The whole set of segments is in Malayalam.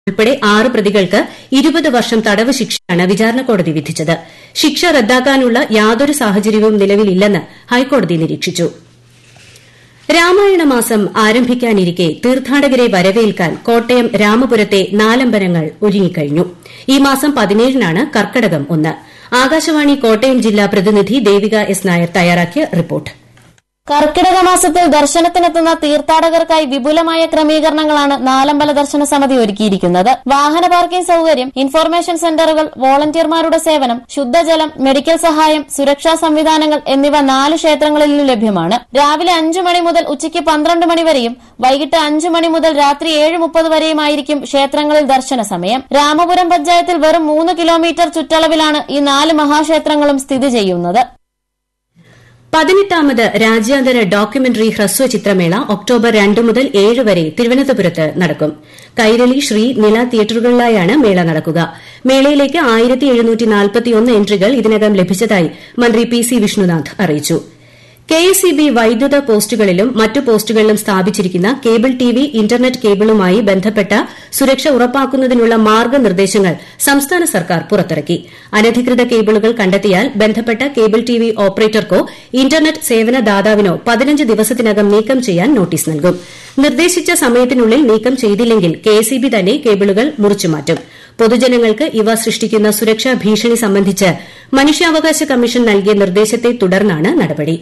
ഉൾപ്പെടെ ആറ് പ്രതികൾക്ക് ഇരുപത് വർഷം തടവ് ശിക്ഷയാണ് വിചാരണ കോടതി വിധിച്ചത് ശിക്ഷ റദ്ദാക്കാനുള്ള യാതൊരു സാഹചര്യവും നിലവിലില്ലെന്ന് ഹൈക്കോടതി നിരീക്ഷിച്ചു രാമായണ മാസം ആരംഭിക്കാനിരിക്കെ തീർത്ഥാടകരെ വരവേൽക്കാൻ കോട്ടയം രാമപുരത്തെ നാലമ്പലങ്ങൾ ഒരുങ്ങിക്കഴിഞ്ഞു ഈ മാസം പതിനേഴിനാണ് കർക്കടകം ഒന്ന് ആകാശവാണി കോട്ടയം ജില്ലാ പ്രതിനിധി ദേവിക എസ് നായർ തയ്യാറാക്കിയ റിപ്പോർട്ട് കർക്കിടക മാസത്തിൽ ദർശനത്തിനെത്തുന്ന തീർത്ഥാടകർക്കായി വിപുലമായ ക്രമീകരണങ്ങളാണ് നാലമ്പല ദർശന സമിതി ഒരുക്കിയിരിക്കുന്നത് വാഹന പാർക്കിംഗ് സൌകര്യം ഇൻഫർമേഷൻ സെന്ററുകൾ വോളണ്ടിയർമാരുടെ സേവനം ശുദ്ധജലം മെഡിക്കൽ സഹായം സുരക്ഷാ സംവിധാനങ്ങൾ എന്നിവ നാല് ക്ഷേത്രങ്ങളിലും ലഭ്യമാണ് രാവിലെ അഞ്ചു മണി മുതൽ ഉച്ചയ്ക്ക് പന്ത്രണ്ട് മണി വരെയും വൈകിട്ട് അഞ്ചു മണി മുതൽ രാത്രി ഏഴ് മുപ്പത് വരെയുമായിരിക്കും ക്ഷേത്രങ്ങളിൽ ദർശന സമയം രാമപുരം പഞ്ചായത്തിൽ വെറും മൂന്ന് കിലോമീറ്റർ ചുറ്റളവിലാണ് ഈ നാല് മഹാക്ഷേത്രങ്ങളും സ്ഥിതി ചെയ്യുന്നത് പതിനെട്ടാമത് രാജ്യാന്തര ഡോക്യുമെന്ററി ഹ്രസ്വ ചിത്രമേള ഒക്ടോബർ രണ്ട് മുതൽ ഏഴ് വരെ തിരുവനന്തപുരത്ത് നടക്കും കൈരളി ശ്രീ നില തിയേറ്ററുകളിലായാണ് മേള നടക്കുക മേളയിലേക്ക് എൻട്രികൾ ഇതിനകം ലഭിച്ചതായി മന്ത്രി പി സി വിഷ്ണുനാഥ് അറിയിച്ചു കെഎസ്ഇബി വൈദ്യുത പോസ്റ്റുകളിലും മറ്റു പോസ്റ്റുകളിലും സ്ഥാപിച്ചിരിക്കുന്ന കേബിൾ ടിവി ഇന്റർനെറ്റ് കേബിളുമായി ബന്ധപ്പെട്ട സുരക്ഷ ഉറപ്പാക്കുന്നതിനുള്ള മാർഗ്ഗനിർദ്ദേശങ്ങൾ സംസ്ഥാന സർക്കാർ പുറത്തിറക്കി അനധികൃത കേബിളുകൾ കണ്ടെത്തിയാൽ ബന്ധപ്പെട്ട കേബിൾ ടിവി ഓപ്പറേറ്റർക്കോ ഇന്റർനെറ്റ് സേവന ദാതാവിനോ പതിനഞ്ച് ദിവസത്തിനകം നീക്കം ചെയ്യാൻ നോട്ടീസ് നൽകും നിർദ്ദേശിച്ച സമയത്തിനുള്ളിൽ നീക്കം ചെയ്തില്ലെങ്കിൽ കെഎസ്ഇബി തന്നെ കേബിളുകൾ മുറിച്ചുമാറ്റും പൊതുജനങ്ങൾക്ക് ഇവ സൃഷ്ടിക്കുന്ന സുരക്ഷാ ഭീഷണി സംബന്ധിച്ച് മനുഷ്യാവകാശ കമ്മീഷൻ നൽകിയ നിർദ്ദേശത്തെ തുടർന്നാണ് നടപടി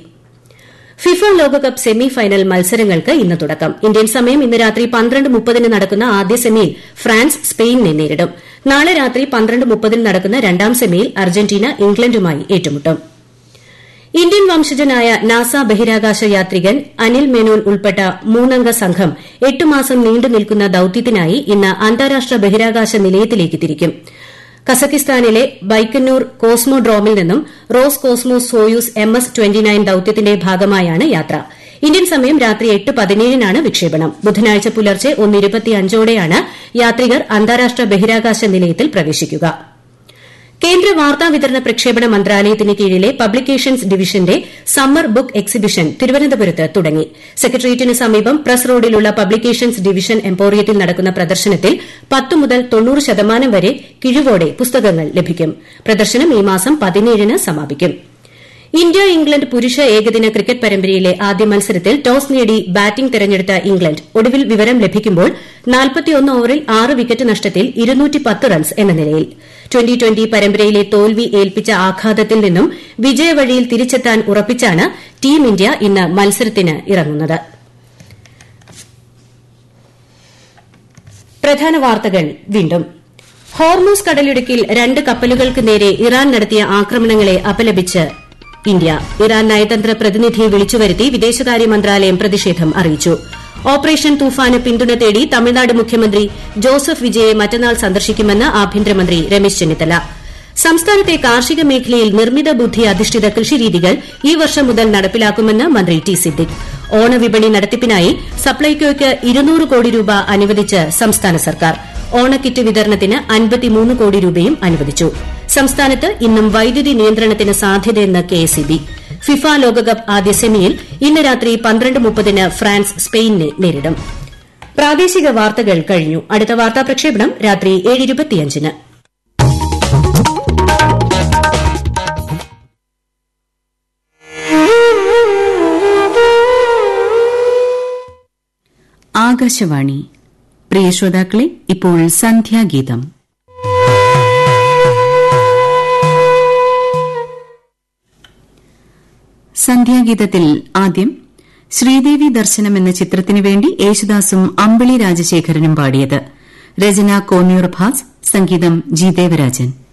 ഫിഫ ലോകകപ്പ് സെമി ഫൈനൽ മത്സരങ്ങൾക്ക് ഇന്ന് തുടക്കം ഇന്ത്യൻ സമയം ഇന്ന് രാത്രി പന്ത്രണ്ട് മുപ്പതിന് നടക്കുന്ന ആദ്യ സെമിയിൽ ഫ്രാൻസ് സ്പെയിനിനെ നേരിടും നാളെ രാത്രി പന്ത്രണ്ട് മുപ്പതിന് നടക്കുന്ന രണ്ടാം സെമിയിൽ അർജന്റീന ഇംഗ്ലണ്ടുമായി ഏറ്റുമുട്ടും ഇന്ത്യൻ വംശജനായ നാസ ബഹിരാകാശ യാത്രികൻ അനിൽ മേനോൻ ഉൾപ്പെട്ട മൂന്നംഗ സംഘം എട്ട് മാസം നീണ്ടു നിൽക്കുന്ന ദൌത്യത്തിനായി ഇന്ന് അന്താരാഷ്ട്ര ബഹിരാകാശ നിലയത്തിലേക്ക് തിരിക്കും കസക്കിസ്ഥാനിലെ ബൈക്കന്നൂർ കോസ്മോഡ്രോമിൽ നിന്നും Roscosmos Soyuz M S ദൌത്യത്തിന്റെ ഭാഗമായാണ് യാത്ര ഇന്ത്യൻ സമയം രാത്രി എട്ട് പതിനേഴിനാണ് വിക്ഷേപണം ബുധനാഴ്ച പുലർച്ചെ ഒന്നിരുപത്തിയഞ്ചോടെയാണ് യാത്രികർ അന്താരാഷ്ട്ര ബഹിരാകാശ നിലയത്തിൽ പ്രവേശിക്കുക കേന്ദ്ര വാർത്താവിതരണ പ്രക്ഷേപണ മന്ത്രാലയത്തിന് കീഴിലെ പബ്ലിക്കേഷൻസ് ഡിവിഷന്റെ സമ്മർ ബുക്ക് എക്സിബിഷൻ തിരുവനന്തപുരത്ത് തുടങ്ങി സെക്രട്ടേറിയറ്റിന് സമീപം പ്രസ് റോഡിലുള്ള പബ്ലിക്കേഷൻസ് ഡിവിഷൻ എംപോറിയത്തിൽ നടക്കുന്ന പ്രദർശനത്തിൽ പത്ത് മുതൽ തൊണ്ണൂറ് ശതമാനം വരെ കിഴിവോടെ പുസ്തകങ്ങൾ ലഭിക്കും പ്രദർശനം ഈ മാസം പതിനേഴിന് സമാപിക്കും ഇന്ത്യ ഇംഗ്ലണ്ട് പുരുഷ ഏകദിന ക്രിക്കറ്റ് പരമ്പരയിലെ ആദ്യ മത്സരത്തിൽ ടോസ് നേടി ബാറ്റിംഗ് തെരഞ്ഞെടുത്ത ഇംഗ്ലണ്ട് ഒടുവിൽ വിവരം ലഭിക്കുമ്പോൾ ഓവറിൽ ആറ് വിക്കറ്റ് നഷ്ടത്തിൽ റൺസ് എന്ന നിലയിൽ ട്വന്റി ട്വന്റി പരമ്പരയിലെ തോൽവി ഏൽപ്പിച്ച ആഘാതത്തിൽ നിന്നും വിജയവഴിയിൽ തിരിച്ചെത്താൻ ഉറപ്പിച്ചാണ് ടീം ഇന്ത്യ ഇന്ന് മത്സരത്തിന് ഇറങ്ങുന്നത് പ്രധാന വാർത്തകൾ വീണ്ടും ഹോർമൂസ് കടലിടുക്കിൽ രണ്ട് കപ്പലുകൾക്ക് നേരെ ഇറാൻ നടത്തിയ ആക്രമണങ്ങളെ അപലപിച്ച് ഇന്ത്യ ഇറാൻ നയതന്ത്ര പ്രതിനിധിയെ വിളിച്ചുവരുത്തി വിദേശകാര്യ മന്ത്രാലയം പ്രതിഷേധം അറിയിച്ചു ഓപ്പറേഷൻ തൂഫാന് പിന്തുണ തേടി തമിഴ്നാട് മുഖ്യമന്ത്രി ജോസഫ് വിജയെ മറ്റന്നാൾ സന്ദർശിക്കുമെന്ന് ആഭ്യന്തരമന്ത്രി രമേശ് ചെന്നിത്തല സംസ്ഥാനത്തെ കാർഷിക മേഖലയിൽ നിർമ്മിത ബുദ്ധി അധിഷ്ഠിത കൃഷിരീതികൾ ഈ വർഷം മുതൽ നടപ്പിലാക്കുമെന്ന് മന്ത്രി ടി സിദ്ദിഖ് ഓണവിപണി നടത്തിപ്പിനായി സപ്ലൈകോയ്ക്ക് ഇരുന്നൂറ് കോടി രൂപ അനുവദിച്ച് സംസ്ഥാന സർക്കാർ ഓണക്കിറ്റ് വിതരണത്തിന് അൻപത്തിമൂന്ന് കോടി രൂപയും അനുവദിച്ചു സംസ്ഥാനത്ത് ഇന്നും വൈദ്യുതി നിയന്ത്രണത്തിന് സാധ്യതയെന്ന് കെഎസ്ഇബി ഫിഫ ലോകകപ്പ് ആദ്യ സെമിയിൽ ഇന്ന് രാത്രി പന്ത്രണ്ട് മുപ്പതിന് ഫ്രാൻസ് സ്പെയിനിനെ നേരിടും പ്രാദേശിക വാർത്തകൾ കഴിഞ്ഞു അടുത്ത വാർത്താ പ്രക്ഷേപണം രാത്രി ഏഴ് ഇരുപത്തിയഞ്ചിന് ആകാശവാണി പ്രിയ ശ്രോതാക്കളെ ഇപ്പോൾ സന്ധ്യാഗീതം സന്ധ്യാഗീതത്തിൽ ആദ്യം ശ്രീദേവി ദർശനം എന്ന ചിത്രത്തിനു വേണ്ടി യേശുദാസും അമ്പിളി രാജശേഖരനും പാടിയത് രചന കോന്നിയൂർ ഭാസ് സംഗീതം ജി ദേവരാജൻ